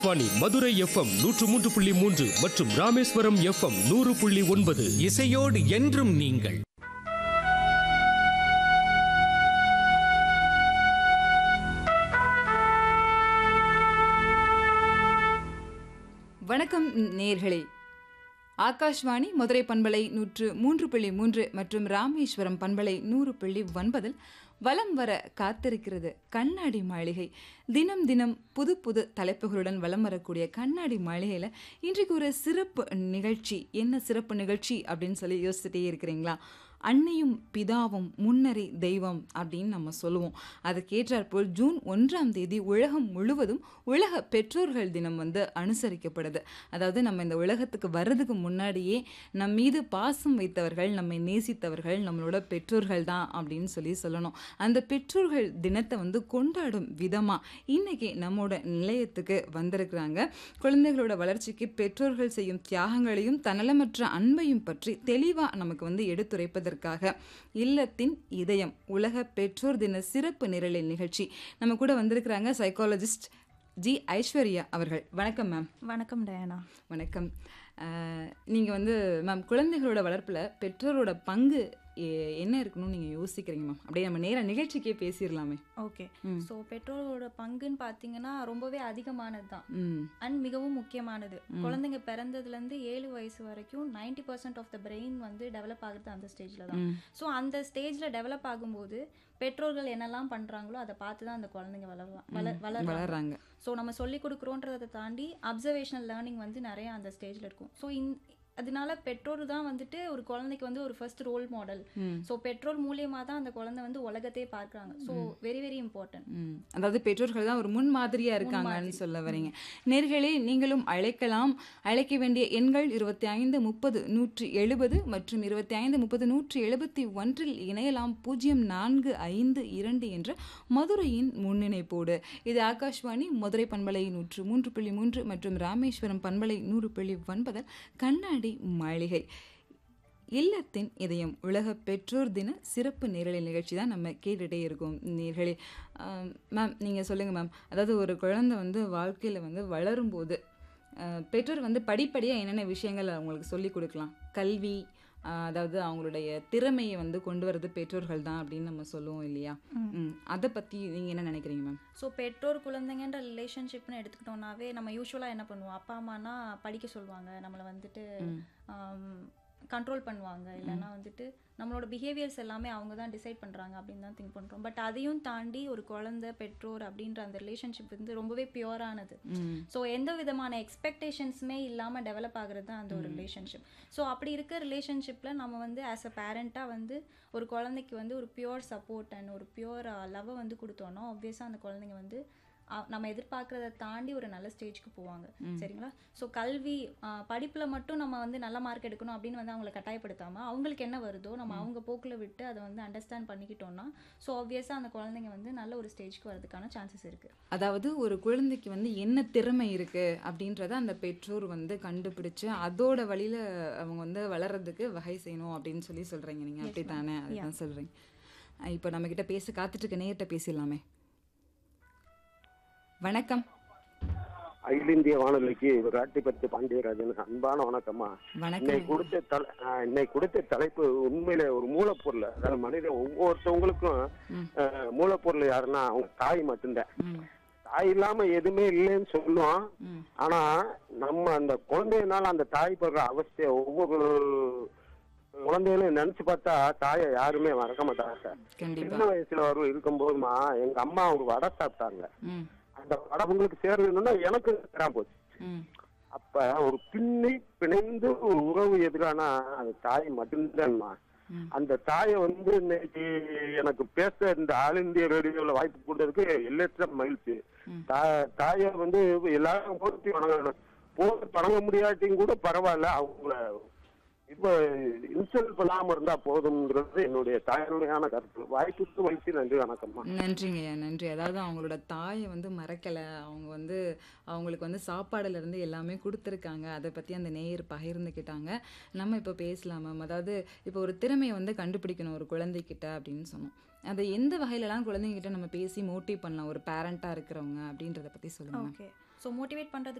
Vani Madurai FM நூற்று மூன்று புள்ளி மூன்று மற்றும் ராமேஸ்வரம் எஃப்எம் நூறு புள்ளி ஒன்பது இசையோடு என்றும் நீங்கள் வணக்கம் நேர்களே ஆகாஷ்வாணி மதுரை பண்பலை நூற்று மூன்று புள்ளி மூன்று மற்றும் ராமேஸ்வரம் பண்பலை நூறு புள்ளி ஒன்பதில் வலம் வர காத்திருக்கிறது கண்ணாடி மாளிகை தினம் தினம் புது புது தலைப்புகளுடன் வலம் வரக்கூடிய கண்ணாடி மாளிகையில் இன்றைக்கு ஒரு சிறப்பு நிகழ்ச்சி என்ன சிறப்பு நிகழ்ச்சி அப்படின்னு சொல்லி யோசிச்சுட்டே இருக்கிறீங்களா அன்னையும் பிதாவும் முன்னறி தெய்வம் அப்படின்னு நம்ம சொல்லுவோம் அதுக்கேற்றாற்போல் ஜூன் ஒன்றாம் தேதி உலகம் முழுவதும் உலக பெற்றோர்கள் தினம் வந்து அனுசரிக்கப்படுது அதாவது நம்ம இந்த உலகத்துக்கு வர்றதுக்கு முன்னாடியே நம் மீது பாசம் வைத்தவர்கள் நம்மை நேசித்தவர்கள் நம்மளோட பெற்றோர்கள் தான் அப்படின்னு சொல்லி சொல்லணும் அந்த பெற்றோர்கள் தினத்தை வந்து கொண்டாடும் விதமாக இன்னைக்கு நம்மோட நிலையத்துக்கு வந்திருக்கிறாங்க குழந்தைகளோட வளர்ச்சிக்கு பெற்றோர்கள் செய்யும் தியாகங்களையும் தன்னலமற்ற அன்பையும் பற்றி தெளிவாக நமக்கு வந்து எடுத்துரைப்பதற்காக இல்லத்தின் இதயம் உலக பெற்றோர் தின சிறப்பு நிரலின் நிகழ்ச்சி நம்ம கூட வந்திருக்கிறாங்க சைக்காலஜிஸ்ட் ஜி ஐஸ்வர்யா அவர்கள் வணக்கம் மேம் வணக்கம் டயானா வணக்கம் நீங்கள் வந்து மேம் குழந்தைகளோட வளர்ப்பில் பெற்றோரோட பங்கு எ- என்ன இருக்கணும்னு நீங்கள் யோசிக்கிறீங்க மேம் அப்படியே நம்ம நேராக நிகழ்ச்சிக்கே பேசிடலாமே ஓகே ஸோ பெற்றோரோட பங்குன்னு பார்த்தீங்கன்னா ரொம்பவே அதிகமானது தான் ம் அண்ட் மிகவும் முக்கியமானது குழந்தைங்க பிறந்ததுலேருந்து ஏழு வயசு வரைக்கும் 90% பர்சன்ட் ஆஃப் த பிரெயின் வந்து டெவலப் ஆகுறது அந்த ஸ்டேஜில் தான் ஸோ அந்த ஸ்டேஜில் டெவலப் ஆகும்போது பெற்றோர்கள் என்னெல்லாம் பண்ணுறாங்களோ அதை பார்த்து தான் அந்த குழந்தைங்க வளரலாம் வள வளர்றாங்க வளர்றாங்க ஸோ நம்ம சொல்லி கொடுக்குறோன்றதை தாண்டி அப்சர்வேஷனல் லேர்னிங் வந்து நிறைய அந்த ஸ்டேஜில் இருக்கும் ஸோ இன் அதனால பெற்றோர் தான் வந்துட்டு ஒரு குழந்தைக்கு வந்து ஒரு ஃபர்ஸ்ட் ரோல் மாடல் ஸோ பெற்றோர் மூலியமாக தான் அந்த குழந்தை வந்து உலகத்தையே பார்க்குறாங்க ஸோ வெரி வெரி இம்பார்ட்டன்ட் ம். அதாவது பெற்றோர்கள் தான் ஒரு முன் மாதிரியா இருக்காங்கன்னு சொல்ல வரீங்க நேர்களே நீங்களும் அழைக்கலாம் அழைக்க வேண்டிய எண்கள் இருபத்தி ஐந்து முப்பது நூற்றி எழுபது மற்றும் இருபத்தி ஐந்து முப்பது நூற்றி எழுபத்தி ஒன்றில் இணையலாம் பூஜ்ஜியம் நான்கு ஐந்து இரண்டு என்ற மதுரையின் முன்னிணைப்போடு இது ஆகாஷ்வாணி மதுரை பண்பலை நூற்று மூன்று புள்ளி மூன்று மற்றும் ராமேஸ்வரம் பண்பலை நூறு புள்ளி ஒன்பதில் கண்ணாடி மாளிகை இல்லத்தின் இதயம் உலக பெற்றோர் தின சிறப்பு நேரலை நிகழ்ச்சி தான் நம்ம கேட்டுகிட்டே இருக்கோம் நேர்களே மேம் நீங்கள் சொல்லுங்கள் மேம் அதாவது ஒரு குழந்தை வந்து வாழ்க்கையில் வந்து வளரும்போது ஆஹ், பெற்றோர் வந்து படிப்படியாக என்னென்ன விஷயங்கள் அவங்களுக்கு சொல்லி கொடுக்கலாம் கல்வி ஆஹ், அதாவது அவங்களுடைய திறமையை வந்து கொண்டு வரது பெற்றோர்கள் தான் அப்படின்னு நம்ம சொல்லுவோம் இல்லையா ம் அதை பற்றி நீங்கள் என்ன நினைக்கிறீங்க மேம் ஸோ பெற்றோர் குழந்தைங்கன்ற ரிலேஷன்ஷிப்னு எடுத்துக்கிட்டோம்னாவே நம்ம யூஸ்வலாக என்ன பண்ணுவோம் அப்பா அம்மானா படிக்க சொல்லுவாங்க நம்மளை வந்துட்டு கண்ட்ரோல் பண்ணுவாங்க இல்லைன்னா வந்துட்டு நம்மளோட பிஹேவியர்ஸ் எல்லாமே அவங்க தான் டிசைட் பண்ணுறாங்க அப்படின்னு தான் திங்க் பண்ணுறோம் பட் அதையும் தாண்டி ஒரு குழந்தை பெற்றோர் அப்படின்ற அந்த ரிலேஷன்ஷிப் வந்து ரொம்பவே பியூரானது ஸோ எந்த விதமான எக்ஸ்பெக்டேஷன்ஸுமே இல்லாமல் டெவலப் ஆகுறது தான் அந்த ஒரு ரிலேஷன்ஷிப் ஸோ அப்படி இருக்க ரிலேஷன்ஷிப்பில் நம்ம வந்து ஆஸ் அ பேரண்ட்டாக வந்து ஒரு குழந்தைக்கு வந்து ஒரு பியூர் சப்போர்ட் அண்ட் ஒரு பியூர் லவ்வை வந்து கொடுத்தோன்னா ஆப்வியஸாக அந்த குழந்தைங்க வந்து அ- நம்ம எதிர்பார்க்கறத தாண்டி ஒரு நல்ல ஸ்டேஜ்க்கு போவாங்க சரிங்களா ஸோ கல்வி படிப்பில் மட்டும் நம்ம வந்து நல்ல மார்க் எடுக்கணும் அப்படின்னு வந்து அவங்கள கட்டாயப்படுத்தாமல் அவங்களுக்கு என்ன வருதோ நம்ம அவங்க போக்கில் விட்டு அதை வந்து அண்டர்ஸ்டாண்ட் பண்ணிக்கிட்டோம்னா ஸோ ஆப்வியஸாக அந்த குழந்தைங்க வந்து நல்ல ஒரு ஸ்டேஜ்க்கு வரதுக்கான சான்சஸ் இருக்குது அதாவது ஒரு குழந்தைக்கு வந்து என்ன திறமை இருக்கு அப்படின்றத அந்த பெற்றோர் வந்து கண்டுபிடிச்சு அதோட வழியில அவங்க வந்து வளர்றதுக்கு வகை செய்யணும் அப்படின்னு சொல்லி சொல்றீங்க நீங்க அப்படி தானே அதுதான் சொல்றீங்க அஹ் இப்போ நம்ம கிட்ட பேச காத்துட்டு இருக்க நேர்கிட்ட பேசிடலாமே வணக்கம் அகில இந்திய வானொலிக்கு ஒரு ராட்டிப்பத்து பாண்டியராஜன் அன்பான வணக்கம்மா வணக்கம் இன்னைக்கு கொடுத்த தலை ஆஹ் இன்னைக்கு கொடுத்த தலைப்பு உண்மையிலே ஒரு மூலப்பொருள் அதாவது மனித ஒவ்வொருத்தவங்களுக்கும் ஆஹ் மூலப்பொருள் யாருன்னா அவங்க தாய் மட்டும்தான் ம், தாய் இல்லாம எதுவுமே இல்லைன்னு சொல்லுவோம் ம். ஆனா நம்ம அந்த குழந்தைனால அந்த தாய் படுற அவஸ்தைய ஒவ்வொரு குழந்தைகளையும் நினைச்சு பார்த்தா தாயை யாருமே மறக்க மாட்டாங்க சார் கண்டிப்பா சின்ன வயசுல வரும் இருக்கும்போதுமா எங்க அம்மா ஒரு வடை சாப்பிட்டாங்க ம் அந்த வடை உங்களுக்கு சேரணும்னா எனக்கு சேராம போச்சு ம் அப்ப ஒரு பின்னி பிணைந்து ஒரு உறவு எதுக்கானா அது தாய் மட்டும்தான்மா ம். அந்த தாயை வந்து இன்னைக்கு எனக்கு பேச இந்த ஆல் இந்திய ரேடியோல வாய்ப்பு கொடுத்ததுக்கு எல்லற்ற மகிழ்ச்சி தா- தாயை வந்து எல்லாரும் போட்டி வணங்கணும் போட்டு வணங்க முடியாட்டியும் கூட பரவாயில்ல அவங்கள இப்ப இன்சல்ட் பண்ணாம இருந்தா போதும்ங்கிறது என்னுடைய தாயினுடையான கருத்து வாய்ப்புக்கு மகிழ்ச்சி நன்றி வணக்கம்மா நன்றிங்கய்யா நன்றி அதாவது அவங்களோட தாயை வந்து மறக்கலை அவங்க வந்து அவங்களுக்கு வந்து சாப்பாடுல இருந்து எல்லாமே கொடுத்துருக்காங்க அதை பற்றி அந்த நேயர் பகிர்ந்துக்கிட்டாங்க நம்ம இப்போ பேசலாம் மேம் அதாவது இப்போ ஒரு திறமையை வந்து கண்டுபிடிக்கணும் ஒரு குழந்தைகிட்ட அப்படின்னு சொன்னோம் அதை எந்த வகையிலலாம் குழந்தைங்கிட்ட நம்ம பேசி மோட்டிவ் பண்ணலாம் ஒரு பேரண்ட்டாக இருக்கிறவங்க அப்படின்றத பற்றி சொல்லுங்க ஓகே ஸோ மோட்டிவேட் பண்ணுறதுக்கு